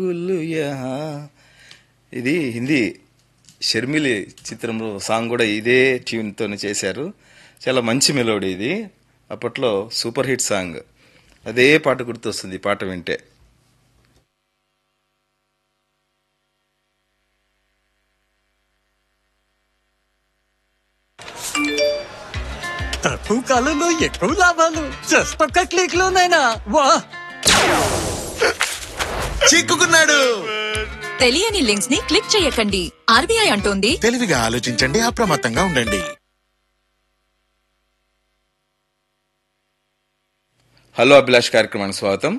గుల్లు యహా. ఇది హిందీ షర్మిలి చిత్రంలో సాంగ్ కూడా ఇదే ట్యూన్తోనే చేశారు చాలా మంచి మెలోడీ ఇది అప్పట్లో సూపర్ హిట్ సాంగ్ అదే పాట గుర్తొస్తుంది ఈ పాట వింటే తక్కువ కాలంలో ఎక్కువ లాభాలు జస్ట్ ఒక్క క్లిక్ లోనైనా వా చిక్కుకున్నాడు తెలియని లింక్స్ ని క్లిక్ చేయకండి ఆర్బీఐ అంటోంది తెలివిగా ఆలోచించండి అప్రమత్తంగా ఉండండి హలో అభిలాష్ కార్యక్రమానికి స్వాగతం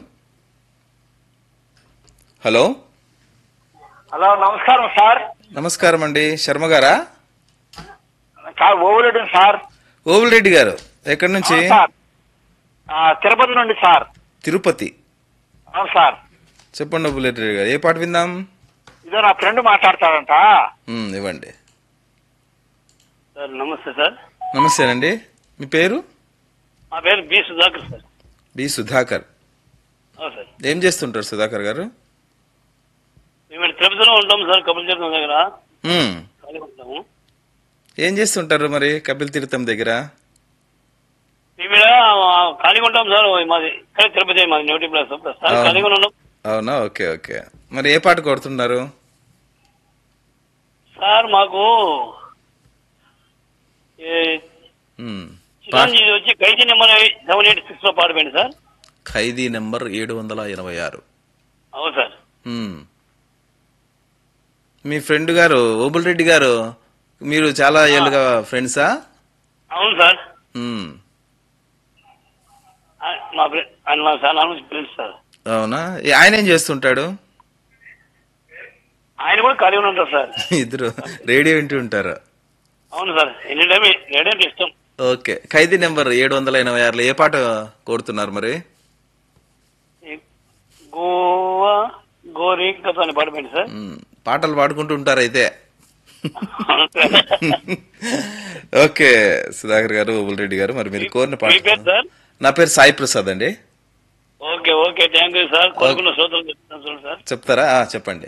హలో హలో నమస్కారం సార్ నమస్కారం అండి శర్మ గారా సార్ ఓవరెడ్డి సార్ ఓబుల్ రెడ్డి గారు ఎక్కడి నుంచి అవును సార్ ఆ, తిరుపతి నుండి సార్ తిరుపతి అవును సార్ చెప్పండి ఓబుల్ రెడ్డి గారు ఏ పాట విందాం ఇదో నా ఫ్రెండ్ మాట్లాడతాడంట ఉమ్, ఇవ్వండి సార్ నమస్తే సార్ నమస్తేనండి మీ పేరు మా పేరు B Sudhakar sir B Sudhakar అవును సార్ ఏం చేస్తుంటారు సుధాకర్ గారు మేము ఇక్కడ తిరుపతిలో ఉంటాం సార్ కపిల తీర్థం దగ్గర ఉమ్, ఖాళీగా ఉంటాము ఏం చేస్తుంటారు మరి కపిల్ తీర్థం దగ్గర మేము ఇక్కడ ఖాళీగా ఉంటాం సార్ మాది ఇక్కడ తిరుపతి మాది న్యూటీ ప్లేస్ ప్రస్తుతం అవును. ఖాళీగా ఉన్నాం అవునా ఓకే ఓకే మరి ఏ పాట కొడుతున్నారు సార్ మాకు ఈ ఉమ్, పా- చిరంజీవి వచ్చి Khaidi number seven eight six లో పాడిపోయింది సార్ ఖైదీ నెంబర్ ఏడు వందల ఇరవై ఆరు అవును సార్ ఉమ్. మీ ఫ్రెండ్ గారు ఓబుల్ రెడ్డి గారు మీరు చాలా ఏళ్ళుగా ఫ్రెండ్సా అవును సార్ ఉమ్, ఆ- మా ఫ్రెండ్ ఆయన మా సార్ నా నుంచి ఫ్రెండ్స్ సార్ అవునా ఏ- ఆయన ఏం చేస్తుంటాడు ఆయన కూడా ఖాళీగా ఉంటారు సార్ ఇద్దరు రేడియో వింటూ ఉంటారు అవును సార్ ఎన్ని టైం రేడియో ఇష్టం ఓకే ఖైదీ నెంబర్ ఏడు వందల ఎనభై ఆరులో ఏ పాట కోరుతున్నారు మరి ఈ గోవా గోరి కథ అని పాడిపోయింది సార్ ఉమ్, పాటలు పాడుకుంటూ ఉంటారు అయితే అవును సార్. ఓకే సుధాకర్ గారు ఓబుల్ రెడ్డి గారు మరి మీరు కోరిన మీ పేరు పాట సార్ నా పేరు సాయి ప్రసాద్ అండి okay okay thank you sir కోరుకున్న శ్రోతలు చెప్తాను చూడండి సార్ చెప్తారా ఆ, చెప్పండి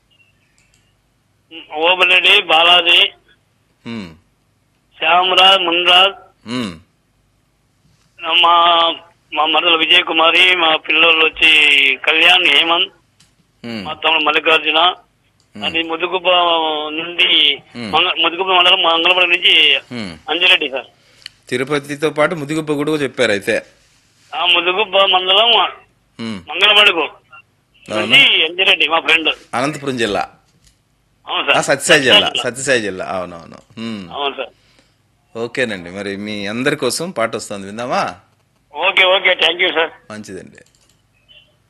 ఓబరెడ్డి బాలాజీ ఉమ్, శ్యామరాజ్ మున్రాజ్ ఉమ్, మా మా మరదలు విజయ్ కుమారి మా పిల్లలు వచ్చి కళ్యాణ్ హేమంత్ ఉమ్, మా తమ్ముడు మల్లికార్జున అది ముదుగుబ్బ నుండి Hmm. మంగ- ముదుగుబ్బ మండలం మంగళపల్లి నుంచి ఉమ్. అంజిరెడ్డి సార్ తిరుపతితో పాటు ముదిగుప్ప కూడా చెప్పారు అయితే ఆ ముదుగుబ్బ మండలం ఉమ్, మంగళపడుగు అవునా నుంచి అంజిరెడ్డి మా ఫ్రెండ్ అనంతపురం జిల్లా అవును ఆ, సార్ సత్యసాయి జిల్లా సత్యసాయి జిల్లా అవునవును ఉమ్, అవును సార్ ఓకేనండి మరి మీ అందరి కోసం పాట వస్తుంది విందామా okay okay thank you sir మంచిదండి